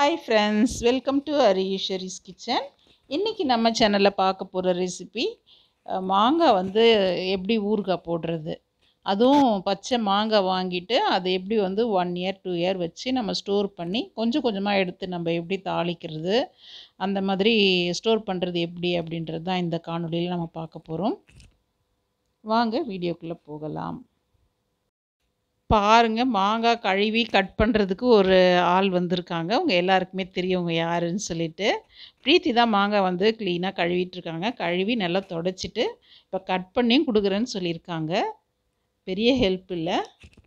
hi friends welcome to Hareeswari's kitchen இன்றைக்கி நம்ம சேனலில் பார்க்க போகிற ரெசிபி மாங்காய் வந்து எப்படி ஊறுகாய் போடுறது அதுவும் பச்சை மாங்காய் வாங்கிட்டு அதை எப்படி வந்து ஒன் இயர் டூ இயர் வச்சு நம்ம ஸ்டோர் பண்ணி கொஞ்சம் கொஞ்சமாக எடுத்து நம்ம எப்படி தாளிக்கிறது அந்த மாதிரி ஸ்டோர் பண்ணுறது எப்படி அப்படின்றது தான் இந்த காணொலியில் நம்ம பார்க்க போகிறோம் வாங்க வீடியோக்குள்ளே போகலாம் பாருங்க மாங்காய் கழுவி கட் பண்ணுறதுக்கு ஒரு ஆள் வந்திருக்காங்க அவங்க எல்லாருக்குமே தெரியும் அவங்க யாருன்னு சொல்லிட்டு பிரீத்தி தான் மாங்காய் வந்து க்ளீனாக கழுவிட்டு இருக்காங்க கழுவி நல்லா தொடச்சிட்டு இப்போ கட் பண்ணியும் கொடுக்குறேன்னு சொல்லியிருக்காங்க பெரிய ஹெல்ப் இல்லை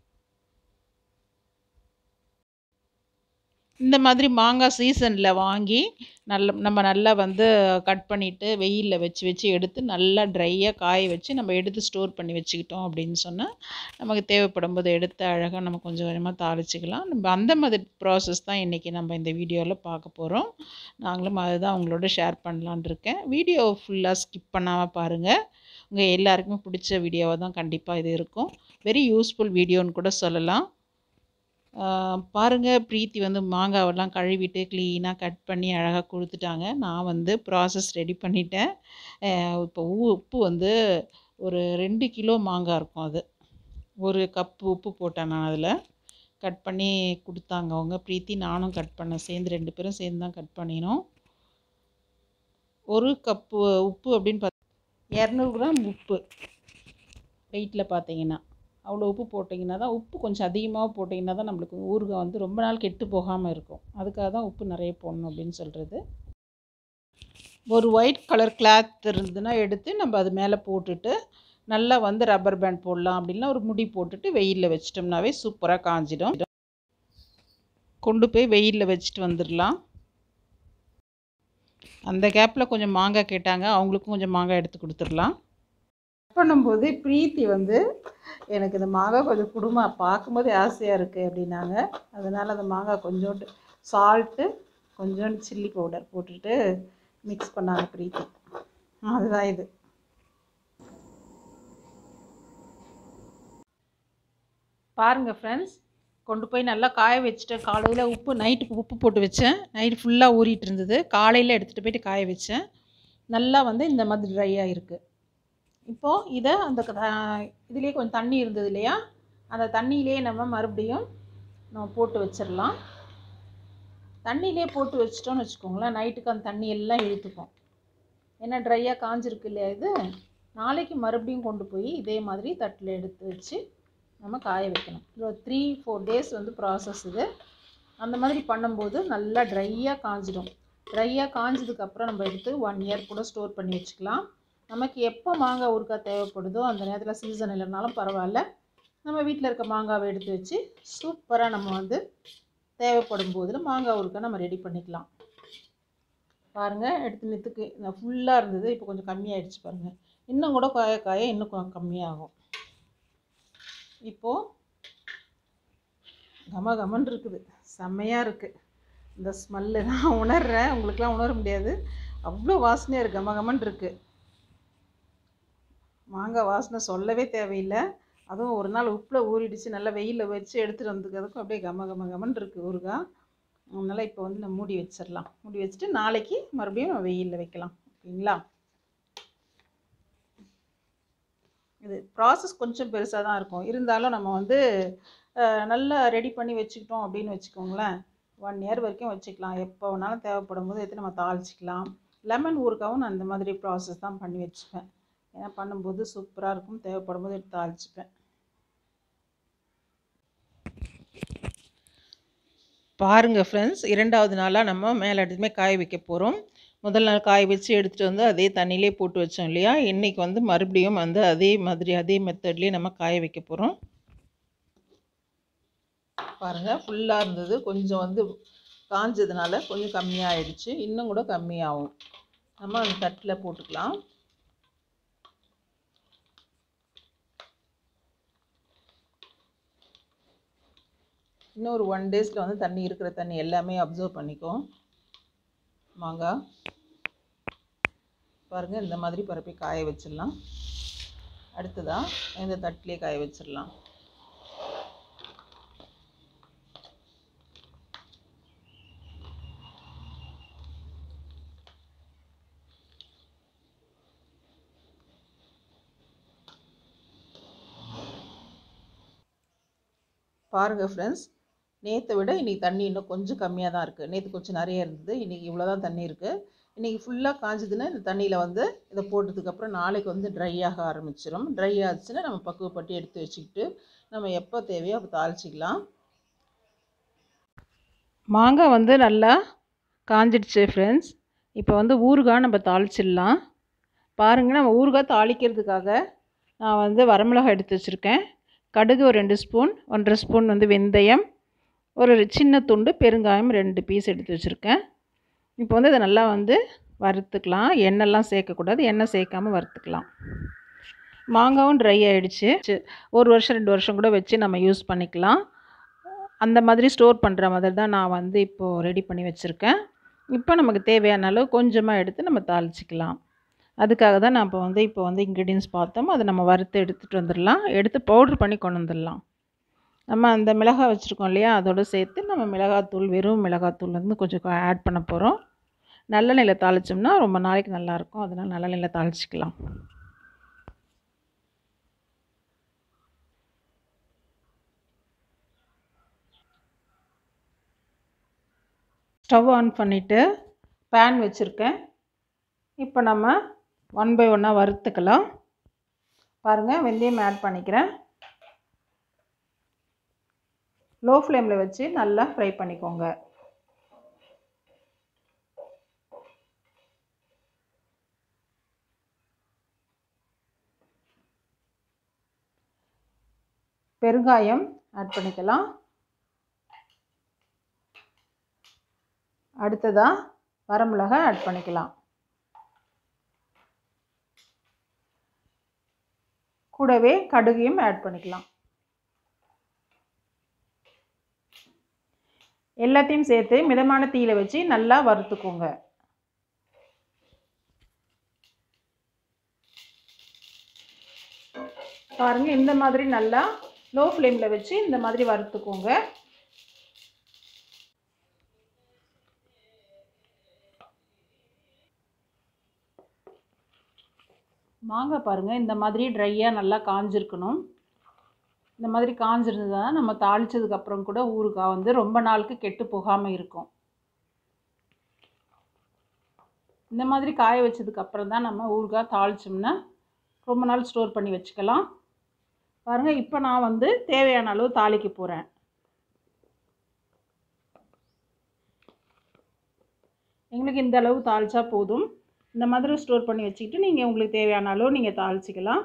இந்த மாதிரி மாங்காய் சீசனில் வாங்கி நல்ல நம்ம நல்லா வந்து கட் பண்ணிவிட்டு வெயிலில் வச்சு வச்சு எடுத்து நல்லா ட்ரையாக காய வச்சு நம்ம எடுத்து ஸ்டோர் பண்ணி வச்சுக்கிட்டோம் அப்படின்னு சொன்னால் நமக்கு தேவைப்படும் போது எடுத்து அழகாக நம்ம கொஞ்சம் கொஞ்சமாக தாளிச்சிக்கலாம் நம்ம அந்த மாதிரி ப்ராசஸ் தான் இன்றைக்கி நம்ம இந்த வீடியோவில் பார்க்க போகிறோம் நாங்களும் அதுதான் உங்களோட ஷேர் பண்ணலான் இருக்கேன் வீடியோ ஃபுல்லாக ஸ்கிப் பண்ணாமல் பாருங்கள் உங்கள் எல்லாருக்குமே பிடிச்ச வீடியோவாக தான் கண்டிப்பாக இது இருக்கும் வெரி யூஸ்ஃபுல் வீடியோன்னு கூட சொல்லலாம் பாருங்கள் பிரீத்தி வந்து மாங்காவெல்லாம் கழுவிட்டு க்ளீனாக கட் பண்ணி அழகாக கொடுத்துட்டாங்க நான் வந்து ப்ராசஸ் ரெடி பண்ணிட்டேன் இப்போ உப்பு வந்து ஒரு ரெண்டு கிலோ மாங்காய் இருக்கும் அது ஒரு கப்பு உப்பு போட்டேன் நான் அதில் கட் பண்ணி கொடுத்தாங்க அவங்க பிரீத்தி நானும் கட் பண்ணேன் சேர்ந்து ரெண்டு பேரும் சேர்ந்து தான் கட் பண்ணினோம் ஒரு கப்பு உப்பு அப்படின்னு பார்த்து இரநூறு கிராம் உப்பு வெயிட்டில் பார்த்தீங்கன்னா அவ்வளோ உப்பு போட்டிங்கன்னா தான் உப்பு கொஞ்சம் அதிகமாக போட்டிங்கன்னா தான் நம்மளுக்கு ஊறுகாய் வந்து ரொம்ப நாள் கெட்டு போகாமல் இருக்கும் அதுக்காக தான் உப்பு நிறைய போடணும் அப்படின்னு சொல்கிறது ஒரு ஒயிட் கலர் கிளாத் இருந்ததுன்னா எடுத்து நம்ம அது மேலே போட்டுட்டு நல்லா வந்து ரப்பர் பேண்ட் போடலாம் அப்படின்னா ஒரு முடி போட்டுட்டு வெயிலில் வச்சிட்டோம்னாவே சூப்பராக காஞ்சிடும் கொண்டு போய் வெயிலில் வச்சுட்டு வந்துடலாம் அந்த கேப்பில் கொஞ்சம் மாங்காய் கேட்டாங்க அவங்களுக்கும் கொஞ்சம் மாங்காய் எடுத்து கொடுத்துடலாம் பண்ணும்போது பிரீத்தி வந்து எனக்கு இந்த மாங்காய் கொஞ்சம் குடுமா பார்க்கும்போது ஆசையாக இருக்குது அப்படின்னாங்க அதனால் அந்த மாங்காய் கொஞ்சோண்டு சால்ட்டு கொஞ்சோண்டு சில்லி பவுடர் போட்டுட்டு மிக்ஸ் பண்ணாங்க பிரீத்தி அதுதான் இது பாருங்கள் ஃப்ரெண்ட்ஸ் கொண்டு போய் நல்லா காய வச்சுட்டேன் காலையில் உப்பு நைட்டுக்கு உப்பு போட்டு வச்சேன் நைட்டு ஃபுல்லாக ஊறிட்டு இருந்தது காலையில் எடுத்துகிட்டு போயிட்டு காய வச்சேன் நல்லா வந்து இந்த மாதிரி ட்ரையாக இருக்குது இப்போது இதை அந்த இதுலேயே கொஞ்சம் தண்ணி இருந்தது இல்லையா அந்த தண்ணியிலே நம்ம மறுபடியும் நம்ம போட்டு வச்சிடலாம் தண்ணியிலே போட்டு வச்சிட்டோம்னு வச்சுக்கோங்களேன் நைட்டுக்கு அந்த தண்ணி எல்லாம் இழுத்துக்கும் ஏன்னா ட்ரையாக காஞ்சிருக்கு இல்லையா இது நாளைக்கு மறுபடியும் கொண்டு போய் இதே மாதிரி தட்டில் எடுத்து வச்சு நம்ம காய வைக்கணும் ஒரு த்ரீ ஃபோர் டேஸ் வந்து ப்ராசஸ் இது அந்த மாதிரி பண்ணும்போது நல்லா ட்ரையாக காஞ்சிடும் ட்ரையாக காஞ்சதுக்கப்புறம் நம்ம எடுத்து ஒன் இயர் கூட ஸ்டோர் பண்ணி வச்சுக்கலாம் நமக்கு எப்போ மாங்காய் ஊறுகாய் தேவைப்படுதோ அந்த நேரத்தில் சீசன் இல்லைனாலும் பரவாயில்ல நம்ம வீட்டில் இருக்க மாங்காவை எடுத்து வச்சு சூப்பராக நம்ம வந்து தேவைப்படும் போதில் மாங்காய் ஊறுகாய் நம்ம ரெடி பண்ணிக்கலாம் பாருங்கள் எடுத்து நித்துக்கு இந்த ஃபுல்லாக இருந்தது இப்போ கொஞ்சம் கம்மியாகிடுச்சு பாருங்கள் இன்னும் கூட காய காய இன்னும் கொஞ்சம் கம்மியாகும் இப்போது கம கமன் இருக்குது செம்மையாக இருக்குது இந்த ஸ்மெல்லு தான் உணர்றேன் உங்களுக்குலாம் உணர முடியாது அவ்வளோ வாசனையாக இருக்குது கம கமன் இருக்குது மாங்காய் வாசனை சொல்லவே தேவையில்லை அதுவும் ஒரு நாள் உப்பில் ஊறிடுச்சு நல்லா வெயிலில் வச்சு எடுத்துகிட்டு வந்ததுக்கும் அப்படியே கம கம கமன் இருக்குது ஊறுகாய் அதனால் இப்போ வந்து நம்ம மூடி வச்சிடலாம் மூடி வச்சுட்டு நாளைக்கு மறுபடியும் வெயிலில் வைக்கலாம் ஓகேங்களா இது ப்ராசஸ் கொஞ்சம் பெருசாக தான் இருக்கும் இருந்தாலும் நம்ம வந்து நல்லா ரெடி பண்ணி வச்சுக்கிட்டோம் அப்படின்னு வச்சுக்கோங்களேன் ஒன் இயர் வரைக்கும் வச்சுக்கலாம் எப்போ வேணாலும் தேவைப்படும் போது எடுத்து நம்ம தாளிச்சிக்கலாம் லெமன் ஊறுகாவும் நான் இந்த மாதிரி ப்ராசஸ் தான் பண்ணி வச்சுப்பேன் ஏன்னா பண்ணும்போது சூப்பராக இருக்கும் தேவைப்படும் போது எடுத்து தாளிச்சுப்பேன் பாருங்கள் ஃப்ரெண்ட்ஸ் இரண்டாவது நாளாக நம்ம மேலே எடுத்துமே காய வைக்க போகிறோம் முதல் நாள் காய வச்சு எடுத்துகிட்டு வந்து அதே தண்ணியிலே போட்டு வச்சோம் இல்லையா இன்றைக்கி வந்து மறுபடியும் வந்து அதே மாதிரி அதே மெத்தட்லேயே நம்ம காய வைக்க போகிறோம் பாருங்கள் ஃபுல்லாக இருந்தது கொஞ்சம் வந்து காஞ்சதுனால கொஞ்சம் கம்மியாகிடுச்சு இன்னும் கூட கம்மியாகும் நம்ம அந்த தட்டில் போட்டுக்கலாம் இன்னும் ஒரு ஒன் டேஸில் வந்து தண்ணி இருக்கிற தண்ணி எல்லாமே அப்சர்வ் பண்ணிக்கும் மாங்காய் பாருங்கள் இந்த மாதிரி பரப்பி காய வச்சிடலாம் அடுத்ததாக இந்த தட்டிலே காய வச்சிடலாம் பாருங்கள் ஃப்ரெண்ட்ஸ் நேற்றை விட இன்றைக்கி தண்ணி இன்னும் கொஞ்சம் கம்மியாக தான் இருக்குது நேற்று கொஞ்சம் நிறைய இருந்தது இன்றைக்கி இவ்வளோ தான் தண்ணி இருக்குது இன்றைக்கி ஃபுல்லாக காஞ்சதுன்னா இந்த தண்ணியில் வந்து இதை போட்டதுக்கப்புறம் நாளைக்கு வந்து ட்ரை ஆக ஆரம்பிச்சிடும் ட்ரை ஆச்சுன்னா நம்ம பக்குவப்பட்டு எடுத்து வச்சுக்கிட்டு நம்ம எப்போ தேவையோ அப்போ தாளிச்சிக்கலாம் மாங்காய் வந்து நல்லா காஞ்சிடுச்சு ஃப்ரெண்ட்ஸ் இப்போ வந்து ஊறுகாய் நம்ம தாளிச்சிடலாம் பாருங்கள் நம்ம ஊறுகாய் தாளிக்கிறதுக்காக நான் வந்து வரமிளகாய் எடுத்து வச்சுருக்கேன் கடுகு ஒரு ரெண்டு ஸ்பூன் ஒன்றரை ஸ்பூன் வந்து வெந்தயம் ஒரு சின்ன துண்டு பெருங்காயம் ரெண்டு பீஸ் எடுத்து வச்சுருக்கேன் இப்போ வந்து இதை நல்லா வந்து வறுத்துக்கலாம் எண்ணெய்லாம் சேர்க்கக்கூடாது எண்ணெய் சேர்க்காமல் வறுத்துக்கலாம் மாங்காவும் ட்ரை ஆகிடுச்சு ஒரு வருஷம் ரெண்டு வருஷம் கூட வச்சு நம்ம யூஸ் பண்ணிக்கலாம் அந்த மாதிரி ஸ்டோர் பண்ணுற மாதிரி தான் நான் வந்து இப்போது ரெடி பண்ணி வச்சுருக்கேன் இப்போ நமக்கு தேவையான அளவு கொஞ்சமாக எடுத்து நம்ம தாளிச்சிக்கலாம் அதுக்காக தான் நான் இப்போ வந்து இப்போ வந்து இன்க்ரீடியன்ஸ் பார்த்தோம் அதை நம்ம வறுத்து எடுத்துகிட்டு வந்துடலாம் எடுத்து பவுட்ரு பண்ணி கொண்டு வந்துடலாம் நம்ம அந்த மிளகாய் வச்சுருக்கோம் இல்லையா அதோடு சேர்த்து நம்ம மிளகாத்தூள் வெறும் மிளகாத்தூள் வந்து கொஞ்சம் ஆட் பண்ண போகிறோம் நல்லெண்ணெயில் தாளித்தோம்னா ரொம்ப நாளைக்கு நல்லாயிருக்கும் அதனால் நல்லெண்ணெயில் தாளிச்சிக்கலாம் ஸ்டவ் ஆன் பண்ணிவிட்டு பேன் வச்சுருக்கேன் இப்போ நம்ம ஒன் பை ஒன்னாக வறுத்துக்கலாம் பாருங்கள் வெந்தயம் ஆட் பண்ணிக்கிறேன் லோ ஃப்ளேமில் வச்சு நல்லா ஃப்ரை பண்ணிக்கோங்க பெருங்காயம் ஆட் பண்ணிக்கலாம் அடுத்ததாக வரமிளகாய் ஆட் பண்ணிக்கலாம் கூடவே கடுகையும் ஆட் பண்ணிக்கலாம் எல்லாத்தையும் சேர்த்து மிதமான தீயில வச்சு நல்லா வறுத்துக்கோங்க பாருங்கள் இந்த மாதிரி நல்லா லோ ஃப்ளேமில் வச்சு இந்த மாதிரி வறுத்துக்கோங்க மாங்காய் பாருங்கள் இந்த மாதிரி ட்ரையாக நல்லா காஞ்சிருக்கணும் இந்த மாதிரி காஞ்சிருந்ததுன்னா நம்ம தாளித்ததுக்கப்புறம் கூட ஊறுகாய் வந்து ரொம்ப நாளுக்கு கெட்டு போகாமல் இருக்கும் இந்த மாதிரி காய வச்சதுக்கப்புறம் தான் நம்ம ஊறுகாய் தாளித்தோம்னா ரொம்ப நாள் ஸ்டோர் பண்ணி வச்சுக்கலாம் பாருங்கள் இப்போ நான் வந்து தேவையான அளவு தாளிக்க போகிறேன் எங்களுக்கு இந்த அளவு தாளித்தா போதும் இந்த மாதிரி ஸ்டோர் பண்ணி வச்சுக்கிட்டு நீங்கள் உங்களுக்கு தேவையான அளவு நீங்கள் தாளிச்சிக்கலாம்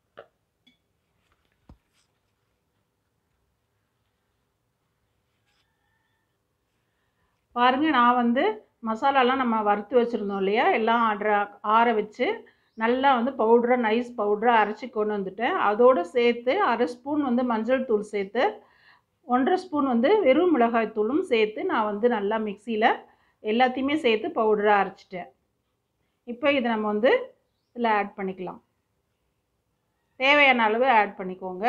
பாருங்கள் நான் வந்து மசாலாலாம் நம்ம வறுத்து வச்சுருந்தோம் இல்லையா எல்லாம் ஆடுற ஆற வச்சு நல்லா வந்து பவுட்ராக நைஸ் பவுட்ராக அரைச்சி கொண்டு வந்துட்டேன் அதோடு சேர்த்து அரை ஸ்பூன் வந்து மஞ்சள் தூள் சேர்த்து ஒன்றரை ஸ்பூன் வந்து வெறும் மிளகாய் தூளும் சேர்த்து நான் வந்து நல்லா மிக்சியில் எல்லாத்தையுமே சேர்த்து பவுடராக அரைச்சிட்டேன் இப்போ இதை நம்ம வந்து இதில் ஆட் பண்ணிக்கலாம் தேவையான அளவு ஆட் பண்ணிக்கோங்க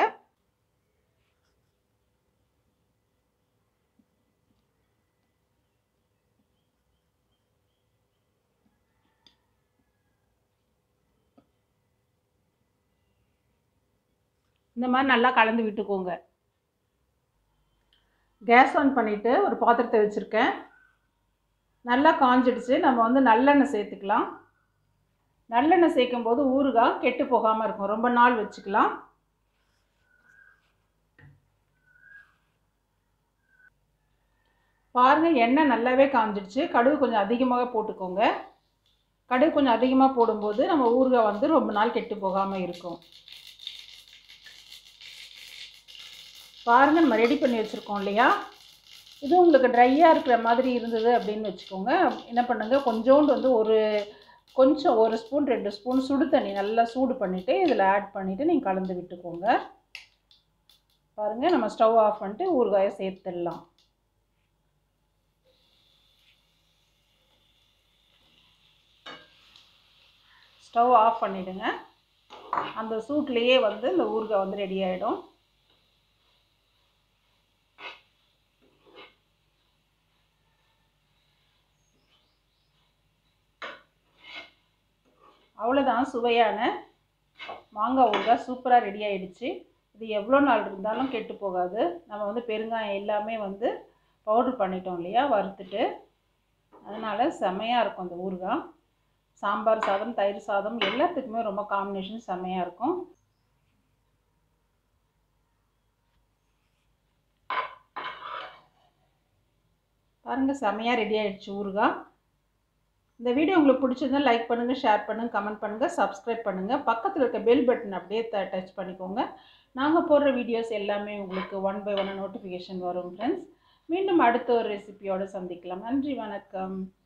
இந்த மாதிரி நல்லா கலந்து விட்டுக்கோங்க கேஸ் ஆன் பண்ணிவிட்டு ஒரு பாத்திரத்தை வச்சுருக்கேன் நல்லா காஞ்சிடுச்சு நம்ம வந்து நல்லெண்ணெய் சேர்த்துக்கலாம் நல்லெண்ணெய் சேர்க்கும் போது ஊறுகாய் கெட்டு போகாமல் இருக்கும் ரொம்ப நாள் வச்சுக்கலாம் பாருங்கள் எண்ணெய் நல்லாவே காஞ்சிடுச்சு கடுகு கொஞ்சம் அதிகமாக போட்டுக்கோங்க கடுகு கொஞ்சம் அதிகமாக போடும்போது நம்ம ஊறுகாய் வந்து ரொம்ப நாள் கெட்டு போகாமல் இருக்கும் பாருங்கள் நம்ம ரெடி பண்ணி வச்சுருக்கோம் இல்லையா இது உங்களுக்கு ட்ரையாக இருக்கிற மாதிரி இருந்தது அப்படின்னு வச்சுக்கோங்க என்ன பண்ணுங்கள் கொஞ்சோண்டு வந்து ஒரு கொஞ்சம் ஒரு ஸ்பூன் ரெண்டு ஸ்பூன் சுடு தண்ணி நல்லா சூடு பண்ணிவிட்டு இதில் ஆட் பண்ணிவிட்டு நீங்கள் கலந்து விட்டுக்கோங்க பாருங்கள் நம்ம ஸ்டவ் ஆஃப் பண்ணிட்டு ஊறுகாயை சேர்த்துடலாம் ஸ்டவ் ஆஃப் பண்ணிவிடுங்க அந்த சூட்லேயே வந்து இந்த ஊறுகாய் வந்து ரெடி ஆகிடும் அவ்வளோதான் சுவையான மாங்காய் ஊறுகாய் சூப்பராக ரெடி ஆயிடுச்சு இது எவ்வளோ நாள் இருந்தாலும் கெட்டு போகாது நம்ம வந்து பெருங்காயம் எல்லாமே வந்து பவுட்ரு பண்ணிட்டோம் இல்லையா வறுத்துட்டு அதனால் செமையாக இருக்கும் அந்த ஊறுகாய் சாம்பார் சாதம் தயிர் சாதம் எல்லாத்துக்குமே ரொம்ப காம்பினேஷன் செமையாக இருக்கும் பாருங்கள் செமையாக ரெடி ஆகிடுச்சு ஊறுகாய் இந்த வீடியோ உங்களுக்கு பிடிச்சிருந்தா லைக் பண்ணுங்கள் ஷேர் பண்ணுங்கள் கமெண்ட் பண்ணுங்கள் சப்ஸ்கிரைப் பண்ணுங்கள் பக்கத்தில் இருக்க பெல் பட்டன் அப்படியே ட டச் பண்ணிக்கோங்க நாங்கள் போடுற வீடியோஸ் எல்லாமே உங்களுக்கு ஒன் பை ஒன் நோட்டிஃபிகேஷன் வரும் ஃப்ரெண்ட்ஸ் மீண்டும் அடுத்த ஒரு ரெசிபியோடு சந்திக்கலாம் நன்றி வணக்கம்